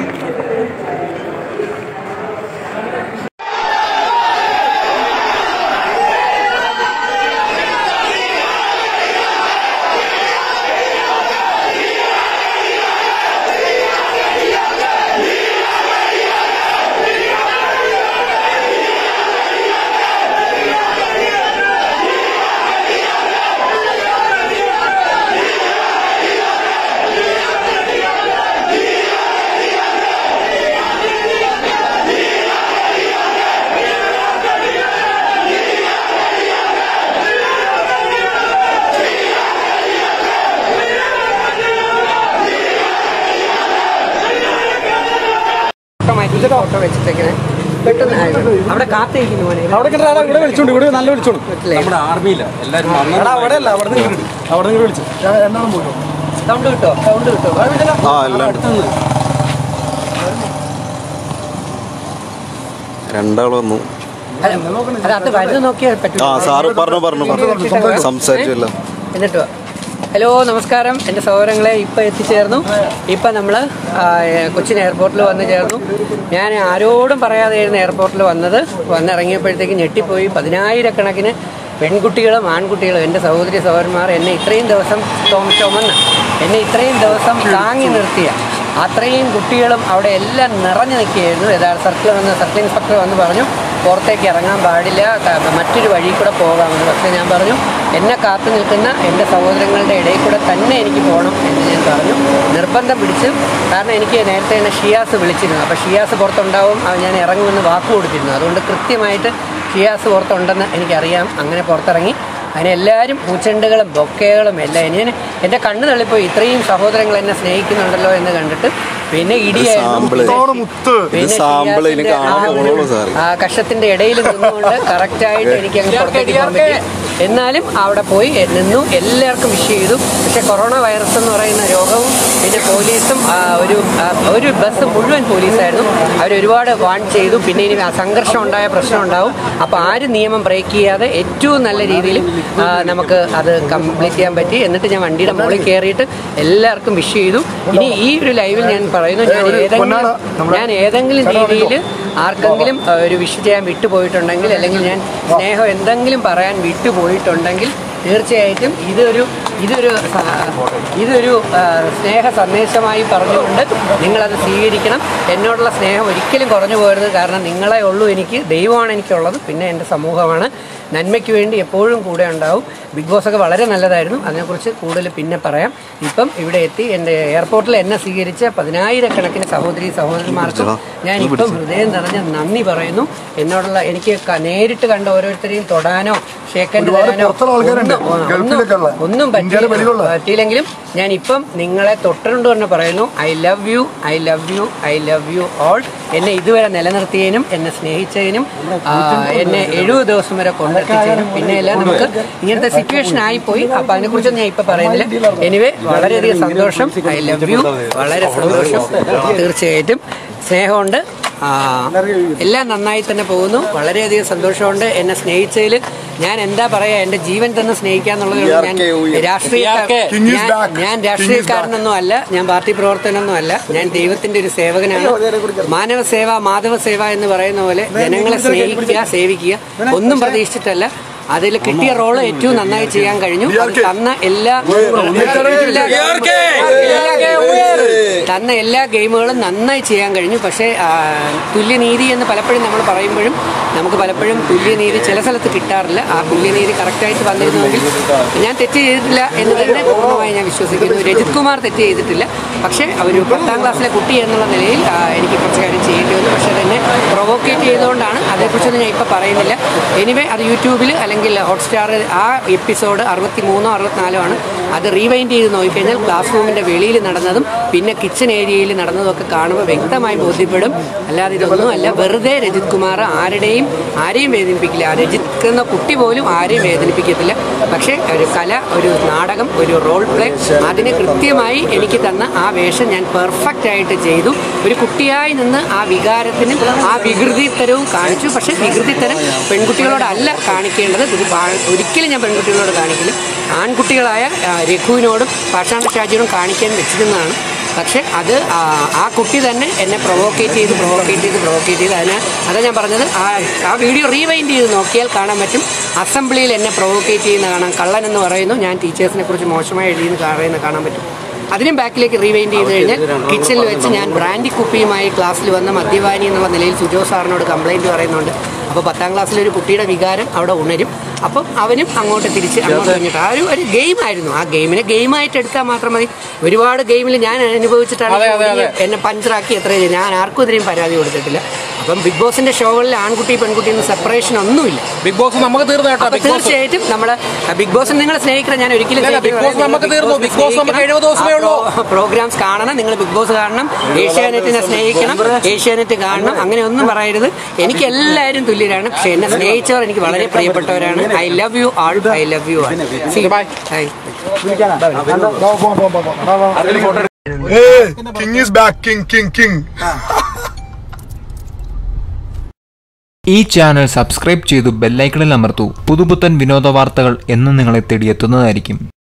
Photo മാറ്റി photo വെച്ചിട്ടേക്കണേ പെട്ടെന്ന് ആയിരുന്നു. അവിടെ കാത്തിരിക്കുന്നു മോനെ അവിടെ കിടന്ന് ഇവിടെ വിളിച്ചോണ്ട് ഇവിടെ നല്ല വിളിച്ചോണ്ട് മനസ്സിലായി. നമ്മുടെ ആർമിയില്ല എല്ലാരും എടാ അവിടെ അല്ല അവിടെ നിന്ന് അവിടെ നിന്ന് വിളിച്ചു സൗണ്ട് കിട്ടോ സൗണ്ട് കിട്ടോ ആ എല്ലാം രണ്ടാൾ വന്നു അത് അത് വരുന്ന നോക്കിയാൽ പറ്റും ആ സാറ് പറഞ്ഞു പറഞ്ഞു പറഞ്ഞു സംസാരിച്ചല്ലോ എന്നിട്ട് വാ. ഹലോ നമസ്കാരം എൻ്റെ സഹോദരങ്ങളെ ഇപ്പം എത്തിച്ചേർന്നു ഇപ്പം നമ്മൾ കൊച്ചിൻ എയർപോർട്ടിൽ വന്ന് ചേർന്നു ഞാൻ ആരോടും പറയാതെയായിരുന്നു എയർപോർട്ടിൽ വന്നത് വന്നിറങ്ങിയപ്പോഴത്തേക്ക് ഞെട്ടിപ്പോയി പതിനായിരക്കണക്കിന് പെൺകുട്ടികളും ആൺകുട്ടികളും എൻ്റെ സഹോദരി സഹോദരന്മാർ എന്നെ ഇത്രയും ദിവസം ചുമ- ചുമന്ന് എന്നെ ഇത്രയും ദിവസം താങ്ങി നിർത്തിയ അത്രയും കുട്ടികളും അവിടെ എല്ലാം നിറഞ്ഞു നിൽക്കുകയായിരുന്നു യഥാർത്ഥ സർക്കിൾ വന്ന് സർക്കിൾ ഇൻസ്പെക്ടർ വന്ന് പറഞ്ഞു പുറത്തേക്ക് ഇറങ്ങാൻ പാടില്ല ക- മറ്റൊരു വഴി കൂടെ പോകാമെന്ന് പക്ഷേ ഞാൻ പറഞ്ഞു എന്നെ കാത്തു നിൽക്കുന്ന എൻ്റെ സഹോദരങ്ങളുടെ ഇടയിൽ കൂടെ തന്നെ എനിക്ക് പോകണം എന്ന് ഞാൻ പറഞ്ഞു നിർബന്ധം പിടിച്ചു കാരണം എനിക്ക് നേരത്തെ തന്നെ ഷിയാസ് വിളിച്ചിരുന്നു അപ്പോൾ ഷിയാസ് പുറത്തുണ്ടാവും അത് ഞാൻ ഇറങ്ങുമെന്ന് വാക്ക് കൊടുത്തിരുന്നു അതുകൊണ്ട് കൃത്യമായിട്ട് ഷിയാസ് പുറത്തുണ്ടെന്ന് എനിക്കറിയാം അങ്ങനെ പുറത്തിറങ്ങി അതിന് എല്ലാവരും പൂച്ചെണ്ടുകളും ബൊക്കകളും എല്ലാം ഞാൻ എൻ്റെ കണ്ണ് തള്ളിപ്പോയി ഇത്രയും സഹോദരങ്ങൾ എന്നെ സ്നേഹിക്കുന്നുണ്ടല്ലോ എന്ന് കണ്ടിട്ട് പിന്നെ സാമ്പിള്. ഇടിയായിരുന്നു ഇത് സാമ്പിള് ഇനി കാണാൻ പോണുള്ളൂ സാറ്. ആ കഷത്തിന്റെ ഇടയിൽ നിന്നുകൊണ്ട് കറക്റ്റായിട്ട് എനിക്ക് അങ്ങ് പുറത്തേക്ക് പോകാൻ പറ്റി എന്നാലും അവിടെ പോയി നിന്നു എല്ലാവർക്കും വിഷ് ചെയ്തു പക്ഷെ കൊറോണ വൈറസ് എന്ന് പറയുന്ന രോഗവും പിന്നെ പോലീസും ആ, ഒരു ആ, ഒരു ബസ് മുഴുവൻ പോലീസായിരുന്നു അവർ ഒരുപാട് വാൺ ചെയ്തു പിന്നെ ഇനി ആ സംഘർഷം ഉണ്ടായ പ്രശ്നം ഉണ്ടാവും അപ്പോൾ ആരും നിയമം ബ്രേക്ക് ചെയ്യാതെ ഏറ്റവും നല്ല രീതിയിൽ ആ, നമുക്ക് അത് കംപ്ലീറ്റ് ചെയ്യാൻ പറ്റി എന്നിട്ട് ഞാൻ വണ്ടിയുടെ മുകളിൽ കയറിയിട്ട് എല്ലാവർക്കും വിഷ് ചെയ്തു ഇനി ഈ ഒരു ലൈവിൽ ഞാൻ പറയുന്നു ഞാൻ ഏതെങ്കിലും ഞാൻ ഏതെങ്കിലും രീതിയിൽ ആർക്കെങ്കിലും ആ, ഒരു വിഷ് ചെയ്യാൻ വിട്ടുപോയിട്ടുണ്ടെങ്കിൽ അല്ലെങ്കിൽ ഞാൻ സ്നേഹം എന്തെങ്കിലും പറയാൻ വിട്ടുപോയിട്ടുണ്ടെങ്കിൽ തീർച്ചയായിട്ടും ഇതൊരു ഇതൊരു സ- ഇതൊരു ആ, സ്നേഹ സന്ദേശമായി പറഞ്ഞുകൊണ്ട് നിങ്ങളത് സ്വീകരിക്കണം എന്നോടുള്ള സ്നേഹം ഒരിക്കലും കുറഞ്ഞു പോകരുത് കാരണം നിങ്ങളെ ഉള്ളൂ എനിക്ക് ദൈവമാണ് എനിക്കുള്ളത് പിന്നെ എൻ്റെ സമൂഹമാണ് നന്മയ്ക്ക് വേണ്ടി എപ്പോഴും കൂടെ ഉണ്ടാവും ബിഗ് ബോസ് ഒക്കെ വളരെ നല്ലതായിരുന്നു അതിനെക്കുറിച്ച് കൂടുതൽ പിന്നെ പറയാം ഇപ്പം ഇവിടെ എത്തി എൻ്റെ എയർപോർട്ടിൽ എന്നെ സ്വീകരിച്ച പതിനായിരക്കണക്കിന് സഹോദരി സഹോദരന്മാർക്കും ഞാൻ ഇപ്പം ഹൃദയം നിറഞ്ഞ നന്ദി പറയുന്നു എന്നോടുള്ള എനിക്ക് ക- നേരിട്ട് കണ്ട ഓരോരുത്തരെയും തൊടാനോ ഷേക്കൻഡ് ഒരുപാട് തരാനോ പുറത്തുള്ള ആൾക്കാരുണ്ട്. ഒന്നും- ഗൾഫിലൊക്കെ ഉള്ള. ഒന്നും ഇന്ത്യയുടെ പറ്റി- വെളിയിലുള്ള. പറ്റിയില്ലെങ്കിലും ഞാൻ ഇപ്പം നിങ്ങളെ തൊട്ടുകൊണ്ട് തന്നെ പറയുന്നു I love you I love you I love you all എന്നെ ഇതുവരെ നിലനിർത്തിയതിനും എന്നെ സ്നേഹിച്ചതിനും ആ, എന്നെ എഴുപത് ദിവസം വരെ കൊണ്ടെത്തിച്ചതിനും പിന്നെ എല്ലാം നമുക്ക് ഇങ്ങനത്തെ സിറ്റുവേഷൻ ആയിപ്പോയി അപ്പം അതിനെക്കുറിച്ചൊന്നും ഞാൻ ഇപ്പം പറയുന്നില്ല എനിവേ വളരെയധികം സന്തോഷം ഐ ലവ് യു വളരെ സന്തോഷം തീർച്ചയായിട്ടും സ്നേഹമുണ്ട് ആ, എല്ലാം നന്നായി തന്നെ പോകുന്നു വളരെയധികം സന്തോഷമുണ്ട് എന്നെ സ്നേഹിച്ചതിൽ ഞാൻ എന്താ പറയാ എന്റെ ജീവൻ തന്നെ സ്നേഹിക്കുക എന്നുള്ളത് ഞാൻ രാഷ്ട്രീയ King is ഞാൻ- back. ഞാൻ King is രാഷ്ട്രീയക്കാരനൊന്നും അല്ല ഞാൻ പാർട്ടി പ്രവർത്തനമൊന്നും അല്ല ഞാൻ ദൈവത്തിന്റെ ഒരു സേവകനാണ് മാനവ സേവ മാധവ സേവ എന്ന് പറയുന്ന പോലെ ജനങ്ങളെ സ്നേഹിക്കുക സേവിക്കുക ഒന്നും പ്രതീക്ഷിച്ചിട്ടല്ല അതിൽ കിട്ടിയ റോള് ഏറ്റവും നന്നായി ചെയ്യാൻ കഴിഞ്ഞു അത് തന്ന എല്ലാ തന്ന എല്ലാ ഗെയിമുകളും നന്നായി ചെയ്യാൻ കഴിഞ്ഞു പക്ഷേ ആ, തുല്യനീതി എന്ന് പലപ്പോഴും നമ്മൾ പറയുമ്പോഴും നമുക്ക് പലപ്പോഴും തുല്യനീതി ചില സ്ഥലത്ത് കിട്ടാറില്ല ആ തുല്യനീതി കറക്റ്റായിട്ട് വന്നിരുന്നുവെങ്കിൽ ഞാൻ തെറ്റ് ചെയ്തിട്ടില്ല എന്ന് തന്നെ പൂർണ്ണമായി ഞാൻ വിശ്വസിക്കുന്നു രജിത് കുമാർ തെറ്റ് ചെയ്തിട്ടില്ല പക്ഷേ ഒരു പത്താം ക്ലാസ്സിലെ കുട്ടി എന്നുള്ള നിലയിൽ ആ, എനിക്ക് കുറച്ച് കാര്യം ചെയ്യേണ്ടി വന്നു പക്ഷേ അതെന്നെ പ്രൊവോക്കേറ്റ് ചെയ്തുകൊണ്ടാണ് അതേക്കുറിച്ചൊന്നും ഞാൻ ഇപ്പോൾ പറയുന്നില്ല എനിവേ അത് യൂട്യൂബിൽ അല്ലെങ്കിൽ ഹോട്ട്സ്റ്റാർ ആ എപ്പിസോഡ് അറുപത്തി മൂന്നോ അറുപത്തിനാലോ ആണ് അത് റീവൈൻഡ് ചെയ്ത് നോക്കിക്കഴിഞ്ഞാൽ ക്ലാസ് റൂമിൻ്റെ വെളിയിൽ നടന്നതും പിന്നെ കിച്ചൺ ഏരിയയിൽ നടന്നതും ഒക്കെ കാണുമ്പോൾ വ്യക്തമായി ബോധ്യപ്പെടും അല്ലാതെ ഇതൊന്നും അല്ല വെറുതെ രജിത് കുമാർ ആരുടെയും ആരെയും വേദനിപ്പിക്കില്ല ആ രജിത് എന്ന കുട്ടി പോലും ആരെയും വേദനിപ്പിക്കത്തില്ല പക്ഷേ ഒരു കല ഒരു നാടകം ഒരു റോൾ പ്ലേ അതിന് കൃത്യമായി എനിക്ക് തന്ന ആ വേഷം ഞാൻ പെർഫെക്റ്റ് ആയിട്ട് ചെയ്തു ഒരു കുട്ടിയായി നിന്ന് ആ വികാരത്തിനും ആ വികൃതിത്തരവും കാണിച്ചു പക്ഷേ വികൃതിത്തരം പെൺകുട്ടികളോടല്ല കാണിക്കേണ്ടത് ഇത് പാ- ഒരിക്കലും ഞാൻ പെൺകുട്ടികളോട് കാണിക്കില്ല ആൺകുട്ടികളായ ആ, രഘുവിനോടും പാഷാണ്ട ഷാജിയോടും കാണിക്കാൻ വെച്ചിരുന്നതാണ് പക്ഷെ അത് ആ ആ കുട്ടി തന്നെ എന്നെ പ്രൊവോക്കേറ്റ് ചെയ്ത് പ്രൊവോക്കേറ്റ് ചെയ്ത് പ്രൊവോക്കേറ്റ് ചെയ്ത് അതിന് അതാ ഞാൻ പറഞ്ഞത് ആ ആ വീഡിയോ റീവൈൻഡ് ചെയ്ത് നോക്കിയാൽ കാണാൻ പറ്റും അസംബ്ലിയിൽ എന്നെ പ്രൊവോക്കേറ്റ് ചെയ്യുന്ന കാണാം കള്ളൻ എന്ന് പറയുന്നു ഞാൻ ടീച്ചേഴ്സിനെ കുറിച്ച് മോശമായി എഴുതിയെന്ന് പറയുന്നത് കാണാൻ പറ്റും അതിനും ബാക്കിലേക്ക് റീവൈൻഡ് ചെയ്ത് കഴിഞ്ഞാൽ കിച്ചണിൽ വെച്ച് ഞാൻ ബ്രാൻഡി കുപ്പിയുമായി ക്ലാസ്സിൽ വന്ന മദ്യപാനി എന്നുള്ള നിലയിൽ സുജോ സാറിനോട് കംപ്ലൈൻറ്റ് പറയുന്നുണ്ട് അപ്പോൾ പത്താം ക്ലാസ്സിലെ ഒരു കുട്ടിയുടെ വികാരം അവിടെ ഉണരും അപ്പം അവനും അങ്ങോട്ട് തിരിച്ച് അങ്ങോട്ട് കഴിഞ്ഞിട്ട് ആ ഒരു ഒരു ഗെയിമായിരുന്നു ആ ഗെയിമിനെ ഗെയിമായിട്ട് എടുത്താൽ മാത്രം മതി ഒരുപാട് ഗെയിമിൽ ഞാൻ അനുഭവിച്ചിട്ടാണ് ഒടുങ്ങിയ എന്നെ പഞ്ചറാക്കി എത്ര ചെയ്തു. ഞാൻ ആർക്കും ഇതിനെയും പരാതി കൊടുത്തിട്ടില്ല അപ്പം ബിഗ് ബോസിന്റെ ഷോകളിൽ ആൺകുട്ടി പെൺകുട്ടി എന്ന സെപ്പറേഷൻ ഒന്നുമില്ല ബിഗ് ബോസ് നമുക്ക് തീർന്നു കേട്ടോ അപ്പൊ ബിഗ് ബോസ് തീർച്ചയായിട്ടും നമ്മുടെ ബിഗ് ബോസ് നിങ്ങൾ സ്നേഹിക്കണം ഞാൻ ഒരിക്കലും ഇല്ല, ബിഗ് ബോസ് നമുക്ക് തീർന്നു. ബിഗ് ബോസ് നമുക്ക് എഴുപത് ദിവസമേ ഉള്ളൂ. പ്രോഗ്രാംസ് കാണണം നിങ്ങൾ ബിഗ് ബോസ് കാണണം ഏഷ്യാനെറ്റിനെ സ്നേഹിക്കണം ഏഷ്യാനെറ്റ് കാണണം അങ്ങനെ ഒന്നും പറയരുത് എനിക്ക് എല്ലാവരും തുല്യരാണ് പക്ഷെ എന്നെ സ്നേഹിച്ചവർ എനിക്ക് വളരെ പ്രിയപ്പെട്ടവരാണ് I love you all I love you all Bye. Hey, king is back, king, king, king. ഈ ചാനൽ സബ്സ്ക്രൈബ് ചെയ്തു ബെല്ലൈക്കണിൽ അമർത്തൂ പുതുപുത്തൻ വിനോദ വാർത്തകൾ എന്നും നിങ്ങളെ തേടിയെത്തുന്നതായിരിക്കും